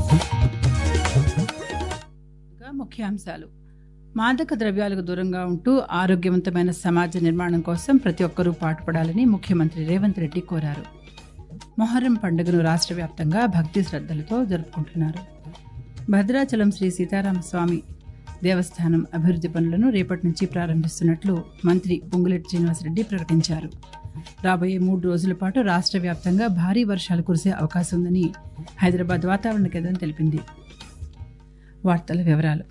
ఇంకా ముఖ్యాంశాలు మాదక ద్రవ్యాలకు దూరంగా ఉంటూ ఆరోగ్యవంతమైన సమాజ నిర్మాణం కోసం ప్రతి ఒక్కరూ పాటుపడాలని ముఖ్యమంత్రి రేవంత్ రెడ్డి కోరారు మొహర్రం పండుగను రాష్ట్ర వ్యాప్తంగా భక్తి శ్రద్ధలతో జరుపుకుంటున్నారు భద్రాచలం శ్రీ సీతారామస్వామి దేవస్థానం అభివృద్ధి పనులను రేపటి నుంచి ప్రారంభిస్తున్నట్లు మంత్రి పొంగులేటి శ్రీనివాసరెడ్డి ప్రకటించారు రాబోయే మూడు రోజుల పాటు రాష్ట్ర వ్యాప్తంగా భారీ వర్షాలు కురిసే అవకాశం ఉందని హైదరాబాద్ వాతావరణ కేంద్రం తెలిపింది వార్తల వివరాలు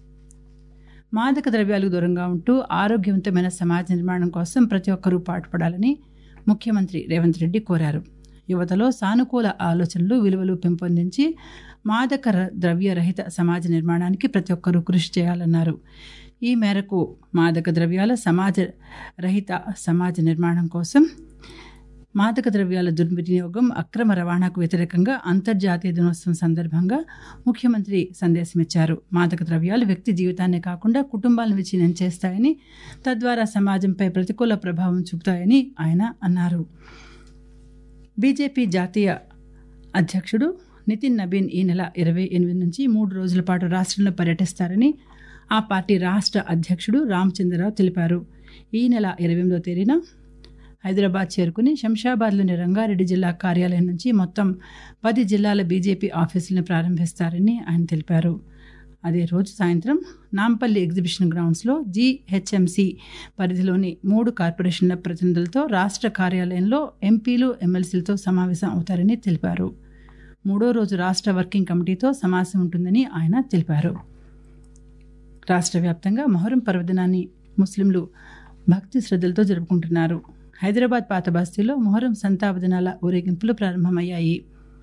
మాదక ద్రవ్యాలకు దూరంగా ఉంటూ ఆరోగ్యవంతమైన సమాజ నిర్మాణం కోసం ప్రతి ఒక్కరూ పాటుపడాలని ముఖ్యమంత్రి రేవంత్ రెడ్డి కోరారు యువతలో సానుకూల ఆలోచనలు విలువలు పెంపొందించి మాదక ర- ద్రవ్య రహిత సమాజ నిర్మాణానికి ప్రతి ఒక్కరూ కృషి చేయాలన్నారు ఈ మేరకు మాదక ద్రవ్యాల సమాజ రహిత సమాజ నిర్మాణం కోసం మాదక ద్రవ్యాల దుర్వినియోగం అక్రమ రవాణాకు వ్యతిరేకంగా అంతర్జాతీయ దినోత్సవం సందర్భంగా ముఖ్యమంత్రి సందేశమిచ్చారు మాదక ద్రవ్యాలు వ్యక్తి జీవితాన్నే కాకుండా కుటుంబాలను విచ్ఛిన్నం చేస్తాయని తద్వారా సమాజంపై ప్రతికూల ప్రభావం చూపుతాయని ఆయన అన్నారు బీజేపీ జాతీయ అధ్యక్షుడు నితిన్ నబీన్ ఈ నెల ఇరవై ఎనిమిది నుంచి మూడు రోజుల పాటు రాష్ట్రంలో పర్యటిస్తారని ఆ పార్టీ రాష్ట్ర అధ్యక్షుడు రామచంద్రరావు తెలిపారు ఈ నెల ఇరవై ఎనిమిదో తేదీన హైదరాబాద్ చేరుకుని శంషాబాద్లోని రంగారెడ్డి జిల్లా కార్యాలయం నుంచి మొత్తం పది జిల్లాల బీజేపీ ఆఫీసులను ప్రారంభిస్తారని ఆయన తెలిపారు అదే రోజు సాయంత్రం నాంపల్లి ఎగ్జిబిషన్ గ్రౌండ్స్లో జీహెచ్ఎంసీ పరిధిలోని మూడు కార్పొరేషన్ల ప్రతినిధులతో రాష్ట్ర కార్యాలయంలో ఎంపీలు ఎమ్మెల్సీలతో సమావేశం అవుతారని తెలిపారు మూడో రోజు రాష్ట్ర వర్కింగ్ కమిటీతో సమావేశం ఉంటుందని ఆయన తెలిపారు రాష్ట్ర వ్యాప్తంగా మొహరం పర్వదినాన్ని ముస్లింలు భక్తి శ్రద్ధలతో జరుపుకుంటున్నారు హైదరాబాద్ పాత బస్తీలో మొహరం సంతాప దినాల ఊరేగింపులు ప్రారంభమయ్యాయి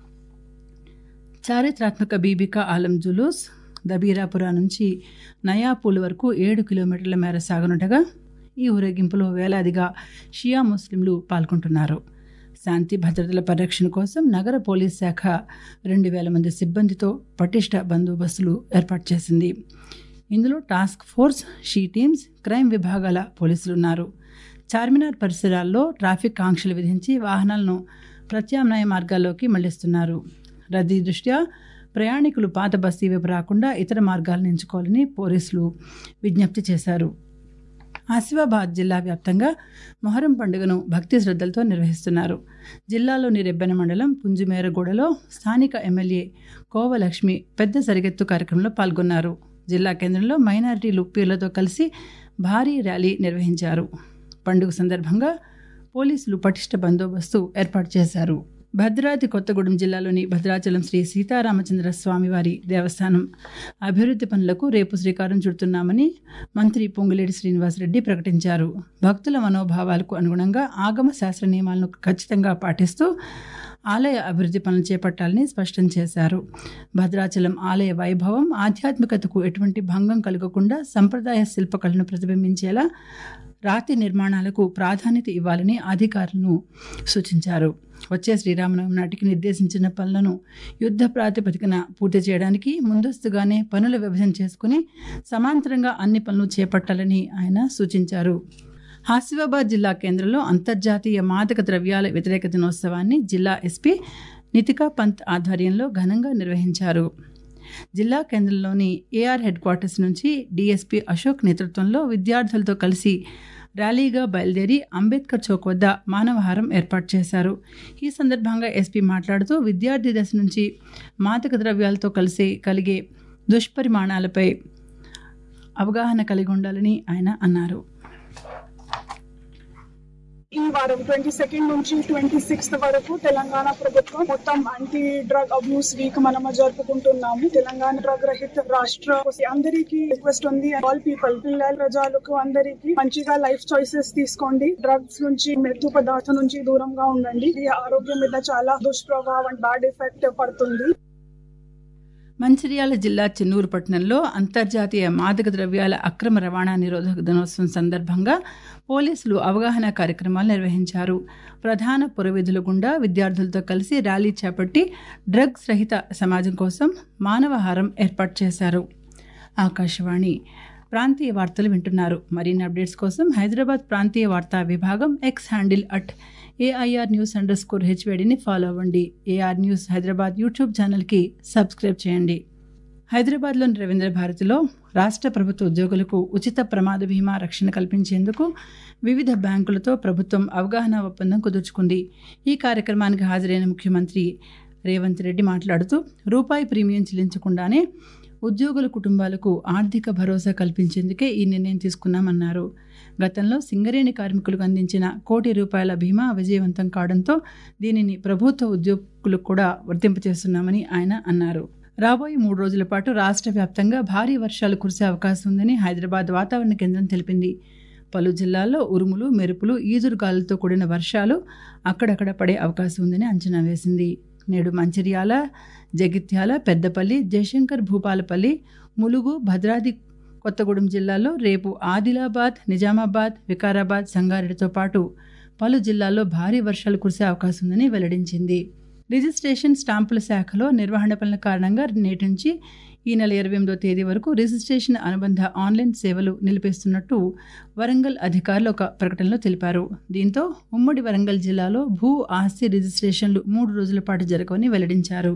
చారిత్రాత్మక బీబికా ఆలం జులూస్ దబీరాపురా నుంచి నయాపూల్ వరకు ఏడు కిలోమీటర్ల మేర సాగనుండగా ఈ ఊరేగింపులో వేలాదిగా షియా ముస్లింలు పాల్గొంటున్నారు శాంతి భద్రతల పరిరక్షణ కోసం నగర పోలీస్ శాఖ రెండు వేల మంది సిబ్బందితో పటిష్ట బందోబస్తులు ఏర్పాటు చేసింది ఇందులో task force she teams crime విభాగాల పోలీసులు ఉన్నారు చార్మినార్ పరిసరాల్లో ట్రాఫిక్ ఆంక్షలు విధించి వాహనాలను ప్రత్యామ్నాయ మార్గాల్లోకి మళ్లిస్తున్నారు రద్దీ దృష్ట్యా ప్రయాణికులు పాత బస్తీ వైపు రాకుండా ఇతర మార్గాలను ఎంచుకోవాలని పోలీసులు విజ్ఞప్తి చేశారు ఆసిఫాబాద్ జిల్లా వ్యాప్తంగా మొహరం పండుగను భక్తి శ్రద్ధలతో నిర్వహిస్తున్నారు జిల్లాలోని రెబ్బెన మండలం పుంజుమేరగూడలో స్థానిక ఎమ్మెల్యే కోవలక్ష్మి పెద్ద సరిగెత్తు కార్యక్రమంలో పాల్గొన్నారు జిల్లా కేంద్రంలో మైనారిటీలు పీర్లతో కలిసి భారీ ర్యాలీ నిర్వహించారు పండుగ సందర్భంగా పోలీసులు పటిష్ట బందోబస్తు ఏర్పాటు చేశారు భద్రాద్రి కొత్తగూడెం జిల్లాలోని భద్రాచలం శ్రీ సీతారామచంద్ర స్వామివారి దేవస్థానం అభివృద్ధి పనులకు రేపు శ్రీకారం చుడుతున్నామని మంత్రి పొంగులేటి శ్రీనివాసరెడ్డి ప్రకటించారు భక్తుల మనోభావాలకు అనుగుణంగా ఆగమ శాస్త్ర నియమాలను ఖచ్చితంగా పాటిస్తూ ఆలయ అభివృద్ధి పనులు చేపట్టాలని స్పష్టం చేశారు భద్రాచలం ఆలయ వైభవం ఆధ్యాత్మికతకు ఎటువంటి భంగం కలగకుండా సంప్రదాయ శిల్పకళను ప్రతిబింబించేలా రాతి నిర్మాణాలకు ప్రాధాన్యత ఇవ్వాలని అధికారులను సూచించారు వచ్చే శ్రీరామనవమి నాటికి నిర్దేశించిన పనులను యుద్ధ ప్రాతిపదికన పూర్తి చేయడానికి ముందస్తుగానే పనుల విభజన చేసుకుని సమాంతరంగా అన్ని పనులు చేపట్టాలని ఆయన సూచించారు ఆసిఫాబాద్ జిల్లా కేంద్రంలో అంతర్జాతీయ మాదక ద్రవ్యాల వ్యతిరేక దినోత్సవాన్ని జిల్లా ఎస్పీ నితికా పంత్ ఆధ్వర్యంలో ఘనంగా నిర్వహించారు జిల్లా కేంద్రంలోని ఏఆర్ హెడ్ క్వార్టర్స్ నుంచి డీఎస్పీ అశోక్ నేతృత్వంలో విద్యార్థులతో కలిసి ర్యాలీగా బయలుదేరి అంబేద్కర్ చౌక్ వద్ద మానవహారం ఏర్పాటు చేశారు ఈ సందర్భంగా ఎస్పీ మాట్లాడుతూ విద్యార్థి దశ నుంచి మాదక ద్రవ్యాలతో కలిసి కలిగే దుష్పరిమాణాలపై అవగాహన కలిగి ఉండాలని ఆయన అన్నారు ఈ వారం ట్వంటీ సెకండ్ నుంచి ట్వంటీ సిక్స్త్ వరకు తెలంగాణ ప్రభుత్వం మొత్తం యాంటీ డ్రగ్ అబ్యూస్ వీక్ మనం జరుపుకుంటున్నాము తెలంగాణ డ్రగ్ రహిత రాష్ట్ర అందరికీ రిక్వెస్ట్ ఉంది ఆల్ పీపుల్ పిల్లల ప్రజలకు అందరికీ మంచిగా లైఫ్ చాయిసెస్ తీసుకోండి డ్రగ్స్ నుంచి మృత్యు పదార్థం నుంచి దూరంగా ఉండండి ఇది ఆరోగ్యం మీద చాలా దుష్ప్రభావం బ్యాడ్ ఎఫెక్ట్ పడుతుంది మంచిర్యాల జిల్లా చెన్నూరు పట్టణంలో అంతర్జాతీయ మాదక ద్రవ్యాల అక్రమ రవాణా నిరోధక దినోత్సవం సందర్భంగా పోలీసులు అవగాహన కార్యక్రమాలు నిర్వహించారు ప్రధాన పురవీధుల గుండా విద్యార్థులతో కలిసి ర్యాలీ చేపట్టి డ్రగ్స్ రహిత సమాజం కోసం మానవహారం ఏర్పాటు చేశారు ఆకాశవాణి ప్రాంతీయ వార్తలు వింటున్నారు మరిన్ని అప్డేట్స్ కోసం హైదరాబాద్ ప్రాంతీయ వార్తా విభాగం X handle at AIR news underscore హెచ్వేడిని ఫాలో అవ్వండి ఏఆర్ న్యూస్ హైదరాబాద్ యూట్యూబ్ ఛానల్కి సబ్స్క్రైబ్ చేయండి హైదరాబాద్లోని రవీంద్ర భారతిలో రాష్ట్ర ప్రభుత్వ ఉద్యోగులకు ఉచిత ప్రమాద బీమా రక్షణ కల్పించేందుకు వివిధ బ్యాంకులతో ప్రభుత్వం అవగాహన ఒప్పందం కుదుర్చుకుంది ఈ కార్యక్రమానికి హాజరైన ముఖ్యమంత్రి రేవంత్ రెడ్డి మాట్లాడుతూ రూపాయి ప్రీమియం చెల్లించకుండానే ఉద్యోగుల కుటుంబాలకు ఆర్థిక భరోసా కల్పించేందుకే ఈ నిర్ణయం తీసుకున్నామన్నారు గతంలో సింగరేణి కార్మికులకు అందించిన కోటి రూపాయల బీమా విజయవంతం కావడంతో దీనిని ప్రభుత్వ ఉద్యోగులకు కూడా వర్తింపచేస్తున్నామని ఆయన అన్నారు రాబోయే మూడు రోజుల పాటు రాష్ట్ర వ్యాప్తంగా భారీ వర్షాలు కురిసే అవకాశం ఉందని హైదరాబాద్ వాతావరణ కేంద్రం తెలిపింది పలు జిల్లాల్లో ఉరుములు మెరుపులు ఈదురుగాలులతో కూడిన వర్షాలు అక్కడక్కడ పడే అవకాశం ఉందని అంచనా వేసింది నేడు మంచిర్యాల జగిత్యాల పెద్దపల్లి జయశంకర్ భూపాలపల్లి ములుగు భద్రాద్రి కొత్తగూడెం జిల్లాల్లో రేపు ఆదిలాబాద్ నిజామాబాద్ వికారాబాద్ సంగారెడ్డితో పాటు పలు జిల్లాల్లో భారీ వర్షాలు కురిసే అవకాశం ఉందని వెల్లడించింది రిజిస్ట్రేషన్ స్టాంపుల శాఖలో నిర్వహణ పనుల కారణంగా నేటి నుంచి ఈ నెల ఇరవై ఎనిమిదో తేదీ వరకు రిజిస్ట్రేషన్ అనుబంధ ఆన్లైన్ సేవలు నిలిపేస్తున్నట్టు వరంగల్ అధికారులు ఒక ప్రకటనలో తెలిపారు దీంతో ఉమ్మడి వరంగల్ జిల్లాలో భూ ఆస్తి రిజిస్ట్రేషన్లు మూడు రోజుల పాటు జరగవని వెల్లడించారు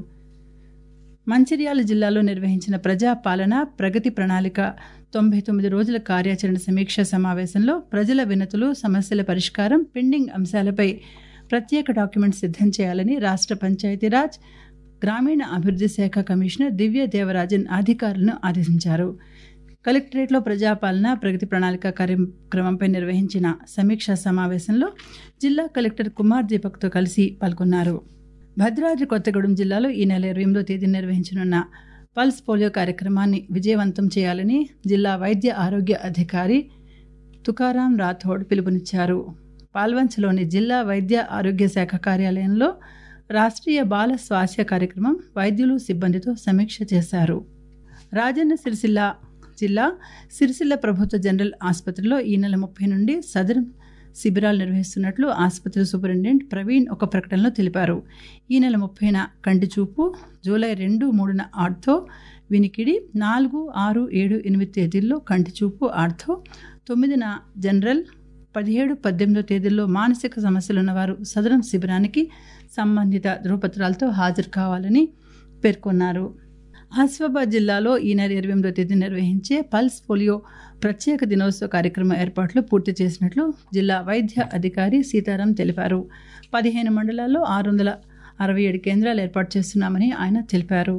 మంచిర్యాల జిల్లాలో నిర్వహించిన ప్రజా పాలన ప్రగతి ప్రణాళిక తొంభై తొమ్మిది రోజుల కార్యాచరణ సమీక్ష సమావేశంలో ప్రజల వినతులు సమస్యల పరిష్కారం పెండింగ్ అంశాలపై ప్రత్యేక డాక్యుమెంట్ సిద్ధం చేయాలని రాష్ట్ర పంచాయతీరాజ్ గ్రామీణ అభివృద్ధి శాఖ కమిషనర్ దివ్య దేవరాజన్ అధికారులను ఆదేశించారు కలెక్టరేట్లో ప్రజాపాలన ప్రగతి ప్రణాళిక కార్యక్రమంపై నిర్వహించిన సమీక్షా సమావేశంలో జిల్లా కలెక్టర్ కుమార్ దీపక్తో కలిసి పాల్గొన్నారు భద్రాద్రి కొత్తగూడెం జిల్లాలో ఈ నెల ఇరవై ఎనిమిదో తేదీ నిర్వహించనున్న పల్స్ పోలియో కార్యక్రమాన్ని విజయవంతం చేయాలని జిల్లా వైద్య ఆరోగ్య అధికారి తుకారాం రాథోడ్ పిలుపునిచ్చారు పాల్వంచలోని జిల్లా వైద్య ఆరోగ్య శాఖ కార్యాలయంలో రాష్ట్రీయ బాల స్వాస్థ్య కార్యక్రమం వైద్యులు సిబ్బందితో సమీక్ష చేశారు రాజన్న సిరిసిల్ల జిల్లా సిరిసిల్ల ప్రభుత్వ జనరల్ ఆసుపత్రిలో ఈ నెల ముప్పై నుండి సదరం శిబిరాలు నిర్వహిస్తున్నట్లు ఆసుపత్రి సూపరింటెండెంట్ ప్రవీణ్ ఒక ప్రకటనలో తెలిపారు ఈ నెల ముప్పైన కంటి చూపు జూలై రెండు మూడున ఆర్థో వినికిడి నాలుగు ఆరు ఏడు ఎనిమిది తేదీల్లో కంటి చూపు ఆర్థో తొమ్మిదిన జనరల్ పదిహేడు పద్దెనిమిదో తేదీల్లో మానసిక సమస్యలున్నవారు సదరం శిబిరానికి సంబంధిత ధృవపత్రాలతో హాజరు కావాలని పేర్కొన్నారు ఆసిఫాబాద్ జిల్లాలో ఈ నెల ఇరవై ఎనిమిదో తేదీ నిర్వహించే పల్స్ పోలియో ప్రత్యేక దినోత్సవ కార్యక్రమ ఏర్పాట్లు పూర్తి చేసినట్లు జిల్లా వైద్య అధికారి సీతారాం తెలిపారు పదిహేను మండలాల్లో ఆరు వందల అరవై ఏడు కేంద్రాలు ఏర్పాటు చేస్తున్నామని ఆయన తెలిపారు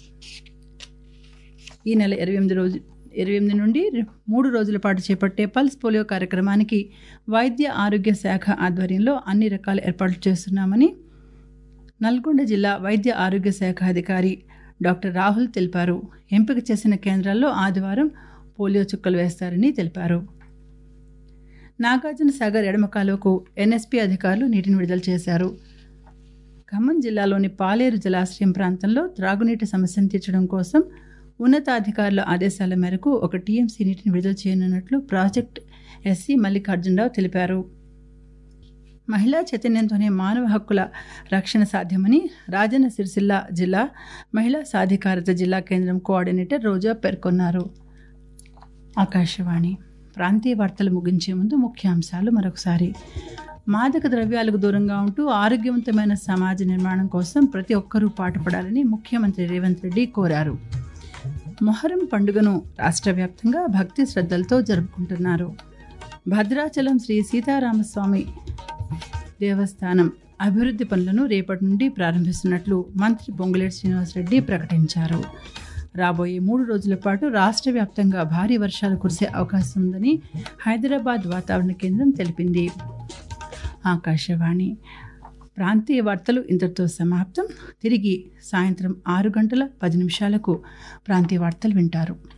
ఈ నెల ఇరవై ఎనిమిది రోజు ఇరవై ఎనిమిది నుండి మూడు రోజుల పాటు చేపట్టే పల్స్ పోలియో కార్యక్రమానికి వైద్య ఆరోగ్య శాఖ ఆధ్వర్యంలో అన్ని రకాల ఏర్పాట్లు చేస్తున్నామని నల్గొండ జిల్లా వైద్య ఆరోగ్య శాఖ అధికారి డాక్టర్ రాహుల్ తెలిపారు ఎంపిక చేసిన కేంద్రాల్లో ఆదివారం పోలియో చుక్కలు వేస్తారని తెలిపారు నాగార్జున సాగర్ ఎడమ కాలువకు ఎన్ఎస్పీ అధికారులు నీటిని విడుదల చేశారు ఖమ్మం జిల్లాలోని పాలేరు జలాశయం ప్రాంతంలో త్రాగునీటి సమస్యను తీర్చడం కోసం ఉన్నతాధికారుల ఆదేశాల మేరకు ఒక టీఎంసీ నీటిని విడుదల చేయనున్నట్లు ప్రాజెక్ట్ ఎస్సీ మల్లికార్జునరావు తెలిపారు మహిళా చైతన్యంతోనే మానవ హక్కుల రక్షణ సాధ్యమని రాజన్న సిరిసిల్ల జిల్లా మహిళా సాధికారత జిల్లా కేంద్రం కోఆర్డినేటర్ రోజా పేర్కొన్నారు ఆకాశవాణి ప్రాంతీయ వార్తలు ముగించే ముందు ముఖ్యాంశాలు మరొకసారి మాదక ద్రవ్యాలకు దూరంగా ఉంటూ ఆరోగ్యవంతమైన సమాజ నిర్మాణం కోసం ప్రతి ఒక్కరూ పాటుపడాలని ముఖ్యమంత్రి రేవంత్ రెడ్డి కోరారు మొహరం పండుగను రాష్ట్ర వ్యాప్తంగా భక్తి శ్రద్ధలతో జరుపుకుంటున్నారు భద్రాచలం శ్రీ సీతారామస్వామి దేవస్థానం అభివృద్ధి పనులను రేపటి నుండి ప్రారంభిస్తున్నట్లు మంత్రి పొంగులేటి శ్రీనివాసరెడ్డి ప్రకటించారు రాబోయే మూడు రోజుల పాటు రాష్ట్ర వ్యాప్తంగా భారీ వర్షాలు కురిసే అవకాశం ఉందని హైదరాబాద్ వాతావరణ కేంద్రం తెలిపింది ఆకాశవాణి ప్రాంతీయ వార్తలు ఇంతటితో సమాప్తం తిరిగి సాయంత్రం ఆరు గంటల పది నిమిషాలకు ప్రాంతీయ వార్తలు వింటారు